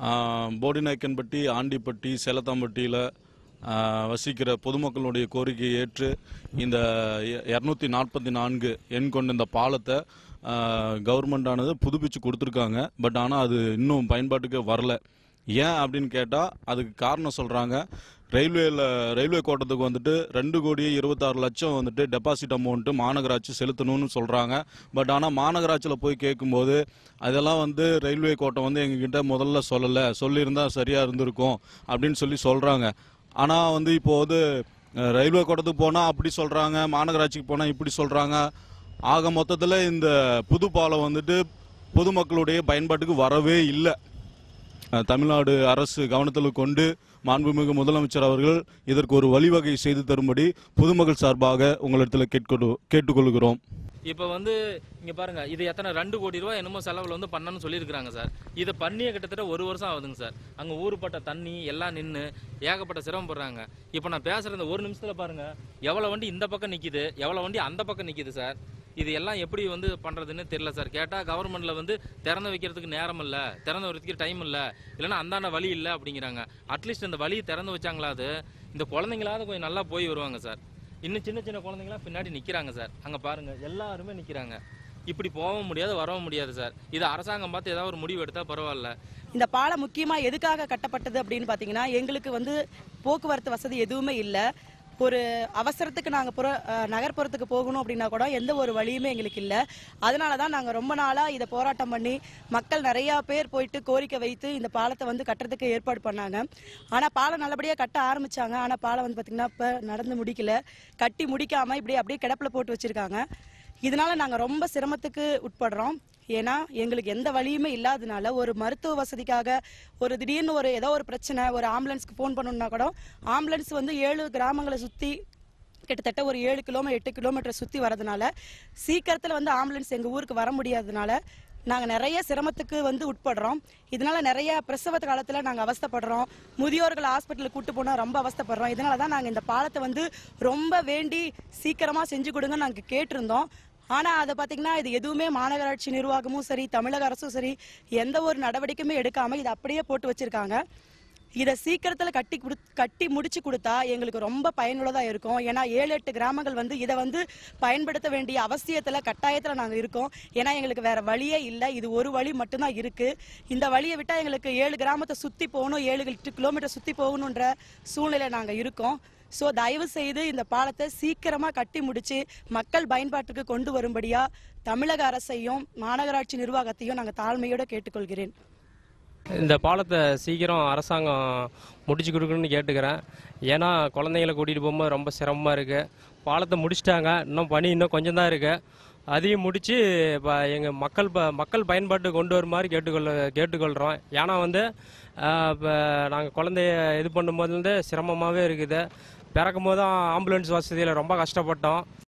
போடிநாயக்கன்பட்டி ஆண்டிப்பட்டி சேலத்தாம்பட்டியில் வசிக்கிற பொதுமக்களுடைய கோரிக்கையை ஏற்று இந்த இரநூத்தி நாற்பத்தி நான்கு எண் கொண்ட இந்த பாலத்தை கவர்மெண்டானது புதுப்பிச்சு கொடுத்துருக்காங்க பட் ஆனால் அது இன்னும் பயன்பாட்டுக்கு வரல ஏன் அப்படின்னு கேட்டால் அதுக்கு காரணம் சொல்கிறாங்க ரயில்வேல ரயில்வே கோட்டத்துக்கு வந்துட்டு ரெண்டு கோடியே இருபத்தாறு லட்சம் வந்துட்டு டெபாசிட் அமௌண்ட்டு மாநகராட்சி செலுத்தணும்னு சொல்கிறாங்க பட் ஆனால் மாநகராட்சியில் போய் கேட்கும்போது அதெல்லாம் வந்து ரயில்வே கோட்டம் வந்து எங்ககிட்ட முதல்ல சொல்லலை சொல்லியிருந்தா சரியாக இருந்திருக்கும் அப்படின்னு சொல்லி சொல்கிறாங்க ஆனால் வந்து இப்போ வந்து அஹ், ரயில்வே கோட்டத்துக்கு போனால் அப்படி சொல்கிறாங்க மாநகராட்சிக்கு போனால் இப்படி சொல்கிறாங்க ஆக மொத்தத்தில் இந்த புது பாலம் வந்துட்டு பொதுமக்களுடைய பயன்பாட்டுக்கு வரவே இல்லை அஹ், தமிழ்நாடு அரசு கவனத்தில் கொண்டு மாண்புமிகு முதலமைச்சர் அவர்கள் இதற்கு ஒரு வழிவகை செய்து தரும்படி பொதுமக்கள் சார்பாக உங்களிடத்தில் கேட்கொடு கேட்டுக்கொள்கிறோம் இப்போ வந்து இங்க பாருங்க இது எத்தனை ரெண்டு கோடி ரூபாய் என்னமோ செலவுல வந்து பண்ணணும்னு சொல்லியிருக்காங்க சார் இதை பண்ணியே கிட்டத்தட்ட ஒரு வருஷம் ஆகுதுங்க சார் அங்க ஊருப்பட்ட தண்ணி எல்லாம் நின்று ஏகப்பட்ட சிரமப்படுறாங்க இப்போ நான் பேசுற இந்த ஒரு நிமிஷத்துல பாருங்க எவ்வளவு வண்டி இந்த பக்கம் நிக்குது எவ்வளவு வண்டி அந்த பக்கம் நிக்குது சார் இது எல்லாம் எப்படி வந்து பண்றதுன்னு தெரியல சார் கேட்டா கவர்மெண்ட்ல வந்து திறந்து வைக்கிறதுக்கு நேரம் இல்ல திறந்து வைக்கிறதுக்கு டைம் இல்ல இல்லைன்னா அந்தாண்ட வழி இல்ல அப்படிங்கிறாங்க அட்லீஸ்ட் இந்த வழியை திறந்து வச்சாங்களாவது இந்த குழந்தைங்களாவது கொஞ்சம் நல்லா போய் வருவாங்க சார் இன்னும் சின்ன சின்ன குழந்தைங்களாம் பின்னாடி நிக்கிறாங்க சார் அங்க பாருங்க எல்லாருமே நிக்கிறாங்க இப்படி போகவும் முடியாது வரவும் முடியாது சார் இது அரசாங்கம் பார்த்து ஏதாவது ஒரு முடிவு எடுத்தா பரவாயில்ல இந்த பாலம் முக்கியமா எதுக்காக கட்டப்பட்டது அப்படின்னு பாத்தீங்கன்னா எங்களுக்கு வந்து போக்குவரத்து வசதி எதுவுமே இல்ல ஒரு அவசரத்துக்கு நாங்க புற அஹ், நகர்ப்புறத்துக்கு போகணும் அப்படின்னா கூட எந்த ஒரு வழியுமே எங்களுக்கு இல்ல அதனால தான் நாங்க ரொம்ப நாளா இதை போராட்டம் பண்ணி மக்கள் நிறைய பேர் போயிட்டு கோரிக்கை வைத்து இந்த பாலத்தை வந்து கட்டுறதுக்கு ஏற்பாடு பண்ணாங்க ஆனா பாலம் நல்லபடியா கட்ட ஆரம்பிச்சாங்க ஆனா பாலம் வந்து பாத்தீங்கன்னா இப்ப நடந்து முடிக்கல கட்டி முடிக்காம இப்படி அப்படியே கிடப்புல போட்டு வச்சிருக்காங்க இதனால நாங்க ரொம்ப சிரமத்துக்கு உட்படுறோம் ஏன்னா எங்களுக்கு எந்த வழியுமே இல்லாதனால ஒரு மருத்துவ வசதிக்காக ஒரு திடீர்னு ஒரு ஏதோ ஒரு பிரச்சனை ஒரு ஆம்புலன்ஸ்க்கு ஃபோன் பண்ணணும்னா கூட ஆம்புலன்ஸ் வந்து ஏழு கிராமங்களை சுத்தி கிட்டத்தட்ட ஒரு ஏழு கிலோமீட்டர் எட்டு கிலோமீட்டர் சுத்தி வரதுனால சீக்கிரத்துல வந்து ஆம்புலன்ஸ் எங்க ஊருக்கு வர முடியாததுனால நாங்க நிறைய சிரமத்துக்கு வந்து உட்படுறோம் இதனால நிறைய பிரசவ காலத்துல நாங்க அவஸ்தைப்படுறோம் முதியோர்கள் ஹாஸ்பிட்டலுக்கு கூட்டு போனா ரொம்ப அவஸ்தைப்படுறோம் இதனால தான் நாங்க இந்த பாலத்தை வந்து ரொம்ப வேண்டி சீக்கிரமா செஞ்சு கொடுங்க நாங்க கேட்டிருந்தோம் ஆனா அதை பாத்தீங்கன்னா இது எதுவுமே மாநகராட்சி நிர்வாகமும் சரி தமிழக அரசும் சரி எந்த ஒரு நடவடிக்கையுமே எடுக்காம இதை அப்படியே போட்டு வச்சிருக்காங்க இதை சீக்கிரத்துல கட்டி குடு கட்டி முடிச்சு கொடுத்தா எங்களுக்கு ரொம்ப பயனுள்ளதா இருக்கும் ஏன்னா ஏழு எட்டு கிராமங்கள் வந்து இதை வந்து பயன்படுத்த வேண்டிய அவசியத்துல கட்டாயத்துல நாங்க இருக்கோம் ஏன்னா எங்களுக்கு வேற வழியே இல்லை இது ஒரு வழி மட்டும்தான் இருக்கு இந்த வழியை விட்டா எங்களுக்கு ஏழு கிராமத்தை சுத்தி போகணும் ஏழு எட்டு கிலோமீட்டர் சுத்தி போகணுன்ற சூழ்நிலை நாங்க இருக்கோம் ஸோ தயவு செய்து இந்த பாலத்தை சீக்கிரமா கட்டி முடிச்சு மக்கள் பயன்பாட்டுக்கு கொண்டு வரும்படியா தமிழக அரசையும் மாநகராட்சி நிர்வாகத்தையும் நாங்க தாழ்மையோட கேட்டுக்கொள்கிறேன் இந்த பாலத்தை சீக்கிரம் அரசாங்கம் முடிச்சு கொடுக்கணும்னு கேட்டுக்கிறேன் ஏன்னா குழந்தைங்களை கூட்டிகிட்டு போகும்போது ரொம்ப சிரமமாக இருக்குது பாலத்தை முடிச்சிட்டாங்க இன்னும் பணி இன்னும் கொஞ்சம் தான் இருக்குது அதையும் முடித்து இப்போ எங்கள் மக்கள் ப மக்கள் பயன்பாட்டு கொண்டு வருமாறு கேட்டுக்கொள்ள கேட்டுக்கொள்கிறோம் ஏன்னா வந்து இப்போ நாங்கள் குழந்தைய இது பண்ணும்போது வந்து சிரமமாகவே இருக்குது பிறக்கும் போதும் ஆம்புலன்ஸ் வசதியில் ரொம்ப கஷ்டப்பட்டோம்